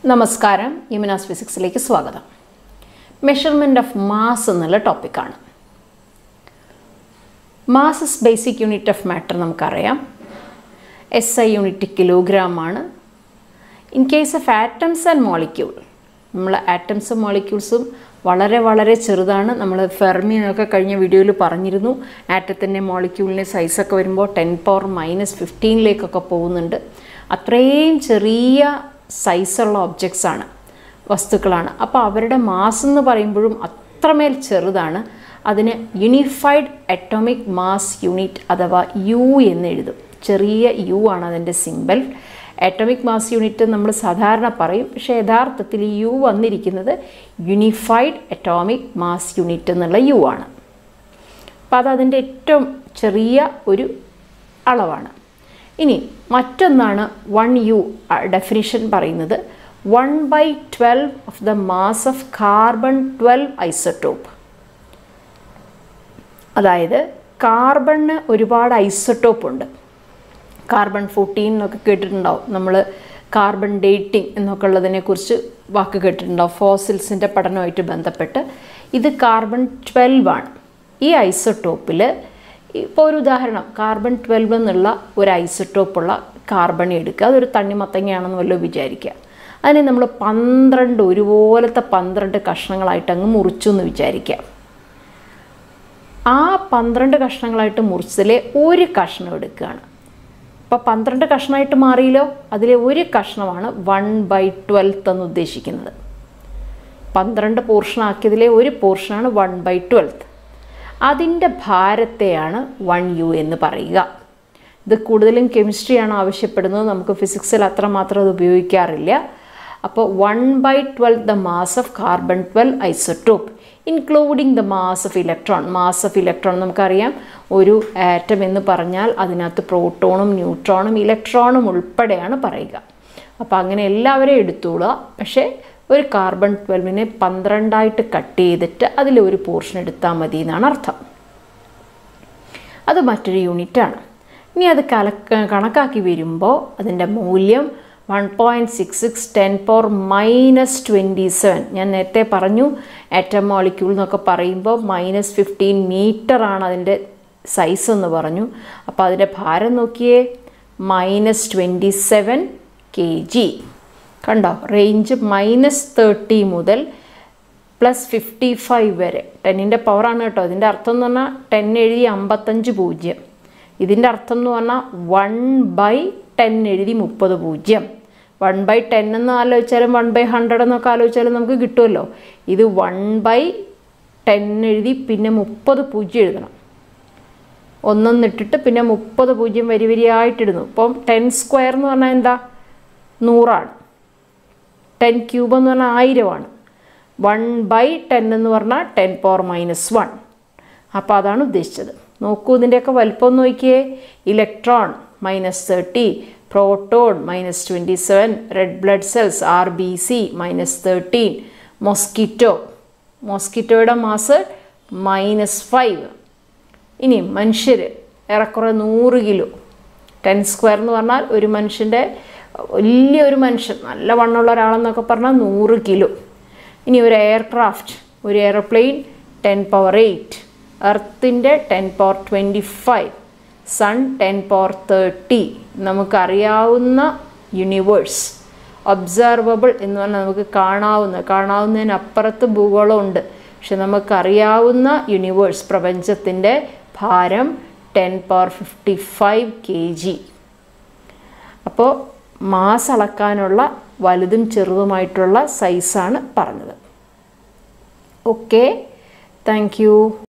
നമസ്കാരം യുമിനാസ് ഫിസിക്സിലേക്ക് സ്വാഗതം measurement of mass എന്നുള്ള ടോപ്പിക്കാണ് mass is basic unit of matter നമുക്കറിയാം എസ് ഐ യൂണിറ്റ് കിലോഗ്രാം ആണ് in case of atoms and molecule നമ്മൾ ആറ്റംസും മോളിക്യൂൾസും വളരെ വളരെ ചെറുതാണ് നമ്മൾ ഫെർമിനൊക്കെ കഴിഞ്ഞ വീഡിയോയിൽ പറഞ്ഞിരുന്നു ആറ്റത്തിൻ്റെ മോളിക്യൂളിൻ്റെ സൈസൊക്കെ വരുമ്പോൾ ടെൻ പവർ മൈനസ് ഫിഫ്റ്റീനിലേക്കൊക്കെ പോകുന്നുണ്ട് അത്രയും ചെറിയ സൈസുള്ള ഒബ്ജക്ട്സ് ആണ് വസ്തുക്കളാണ് അപ്പോൾ അവരുടെ മാസ് എന്ന് പറയുമ്പോഴും അത്രമേൽ ചെറുതാണ് അതിന് യൂണിഫൈഡ് അറ്റോമിക് മാസ് യൂണിറ്റ് അഥവാ യു എന്ന് എഴുതും ചെറിയ യു ആണ് അതിൻ്റെ സിമ്പൽ അറ്റോമിക് മാസ് യൂണിറ്റ് നമ്മൾ സാധാരണ പറയും പക്ഷേ യഥാർത്ഥത്തിൽ ഈ യു വന്നിരിക്കുന്നത് യൂണിഫൈഡ് അറ്റോമിക് മാസ് യൂണിറ്റ് എന്നുള്ള യു ആണ് അപ്പോൾ അത് അതിൻ്റെ ഏറ്റവും ചെറിയ ഒരു അളവാണ് ഇനി മറ്റൊന്നാണ് വൺ യു ഡെഫിനിഷൻ പറയുന്നത് one by twelve of the mass of carbon twelve isotope അതായത് കാർബണിന് ഒരുപാട് ഐസോട്ടോപ്പ് ഉണ്ട് കാർബൺ ഫോർട്ടീൻ എന്നൊക്കെ കേട്ടിട്ടുണ്ടാവും നമ്മൾ കാർബൺ ഡേറ്റിംഗ് എന്നൊക്കെ ഉള്ളതിനെക്കുറിച്ച് വാക്ക് കേട്ടിട്ടുണ്ടാവും ഫോസിൽസിൻ്റെ പഠനവുമായിട്ട് ബന്ധപ്പെട്ട് ഇത് കാർബൺ ട്വൽവ് ആണ് ഈ ഐസോട്ടോപ്പിൽ ഇപ്പോൾ ഒരു ഉദാഹരണം കാർബൺ ട്വൽവ് എന്നുള്ള ഒരു ഐസോട്ടോപ്പുള്ള കാർബൺ എടുക്കുക അതൊരു തണ്ണിമത്തങ്ങയാണെന്ന് വല്ലതും വിചാരിക്കുക അതിനെ നമ്മൾ പന്ത്രണ്ട് ഒരുപോലത്തെ പന്ത്രണ്ട് കഷ്ണങ്ങളായിട്ട് അങ്ങ് മുറിച്ചു എന്ന് വിചാരിക്കുക ആ പന്ത്രണ്ട് കഷ്ണങ്ങളായിട്ട് മുറിച്ചതിലെ ഒരു കഷ്ണം എടുക്കുകയാണ് അപ്പോൾ പന്ത്രണ്ട് കഷ്ണമായിട്ട് മാറിയല്ലോ അതിലെ ഒരു കഷ്ണമാണ് വൺ ബൈ ട്വൽത്ത് എന്ന് ഉദ്ദേശിക്കുന്നത് പന്ത്രണ്ട് പോർഷനാക്കിയതിലെ ഒരു പോർഷനാണ് വൺ ബൈ ട്വൽത്ത് അതിൻ്റെ ഭാരത്തെയാണ് വൺ യു എന്ന് പറയുക ഇത് കൂടുതലും കെമിസ്ട്രിയാണ് ആവശ്യപ്പെടുന്നത് നമുക്ക് ഫിസിക്സിൽ അത്രമാത്രം അത് ഉപയോഗിക്കാറില്ല അപ്പോൾ one by twelve the mass of carbon twelve isotope including the mass of electron mass of electron നമുക്കറിയാം ഒരു ആറ്റം എന്ന് പറഞ്ഞാൽ അതിനകത്ത് പ്രോട്ടോണും ന്യൂട്രോണും ഇലക്ട്രോണും ഉൾപ്പെടെയാണ് പറയുക അപ്പോൾ അങ്ങനെ എല്ലാവരെയും എടുത്തോളുക പക്ഷേ ഒരു കാർബൺ ട്വൽവിനെ പന്ത്രണ്ടായിട്ട് കട്ട് ചെയ്തിട്ട് അതിലൊരു പോർഷൻ എടുത്താൽ മതി എന്നാണ് അർത്ഥം അത് മറ്റൊരു യൂണിറ്റാണ് ഇനി അത് കലക്ക കണക്കാക്കി വരുമ്പോൾ അതിൻ്റെ മൂല്യം one point six six ten power minus twenty seven ഞാൻ നേരത്തെ പറഞ്ഞു ആറ്റം മോളിക്യൂൾ എന്നൊക്കെ പറയുമ്പോൾ മൈനസ് ഫിഫ്റ്റീൻ മീറ്ററാണ് അതിൻ്റെ സൈസ് എന്ന് പറഞ്ഞു അപ്പോൾ അതിൻ്റെ ഭാരം നോക്കിയേ minus twenty seven K G കണ്ടോ റേഞ്ച് മൈനസ് തേർട്ടി മുതൽ പ്ലസ് ഫിഫ്റ്റി ഫൈവ് വരെ ടെന്നിൻ്റെ പവറാണ് കേട്ടോ ഇതിൻ്റെ അർത്ഥം എന്ന് പറഞ്ഞാൽ ടെൻ എഴുതി അമ്പത്തഞ്ച് പൂജ്യം ഇതിൻ്റെ അർത്ഥം എന്ന് പറഞ്ഞാൽ വൺ ബൈ ടെൻ എഴുതി മുപ്പത് പൂജ്യം വൺ ബൈ ടെൻ എന്ന് ആലോചിച്ചാലും വൺ ബൈ ഹൺഡ്രഡ് എന്നൊക്കെ ആലോചിച്ചാലും നമുക്ക് കിട്ടുമല്ലോ ഇത് വൺ ബൈ ടെൻ എഴുതി പിന്നെ മുപ്പത് പൂജ്യം എഴുതണം ഒന്നൊന്നിട്ടിട്ട് പിന്നെ മുപ്പത് പൂജ്യം വരി വരിയായിട്ടിടുന്നു ഇപ്പം ടെൻ സ്ക്വയർ എന്ന് പറഞ്ഞാൽ എന്താ നൂറാണ് ടെൻ ക്യൂബ് എന്ന് പറഞ്ഞാൽ ആയിരമാണ് വൺ ബൈ ടെൻ എന്ന് പറഞ്ഞാൽ ടെൻ പവർ മൈനസ് വൺ അപ്പോൾ അതാണ് ഉദ്ദേശിച്ചത് നോക്കൂ ഇതിൻ്റെയൊക്കെ വലുപ്പം നോക്കിയേ electron minus thirty proton minus twenty seven red blood cells R B C minus thirteen mosquito മൊസ്കിറ്റോയുടെ മാസ് മൈനസ് ഫൈവ് ഇനി മനുഷ്യർ ഏറെക്കുറെ നൂറ് കിലോ ടെൻ സ്ക്വയർ എന്ന് പറഞ്ഞാൽ ഒരു മനുഷ്യൻ്റെ വലിയൊരു മനുഷ്യൻ നല്ല വണ്ണമുള്ള ഒരാളെന്നൊക്കെ പറഞ്ഞാൽ നൂറ് കിലോ ഇനി ഒരു എയർക്രാഫ്റ്റ് ഒരു എയർപ്ലെയിൻ ടെൻ പവർ എയ്റ്റ് എർത്തിൻ്റെ ten power twenty five sun ten power thirty നമുക്കറിയാവുന്ന യൂണിവേഴ്സ് ഒബ്സർവബിൾ എന്ന് പറഞ്ഞാൽ നമുക്ക് കാണാവുന്ന കാണാവുന്നതിനപ്പുറത്ത് ഭൂഗോളമുണ്ട് പക്ഷെ നമുക്കറിയാവുന്ന യൂണിവേഴ്സ് പ്രപഞ്ചത്തിൻ്റെ ഭാരം ten power fifty five K G അപ്പോൾ മാസ് അളക്കാനുള്ള വലുതും ചെറുതുമായിട്ടുള്ള സൈസാണ് പറഞ്ഞത് ഓക്കെ താങ്ക് യു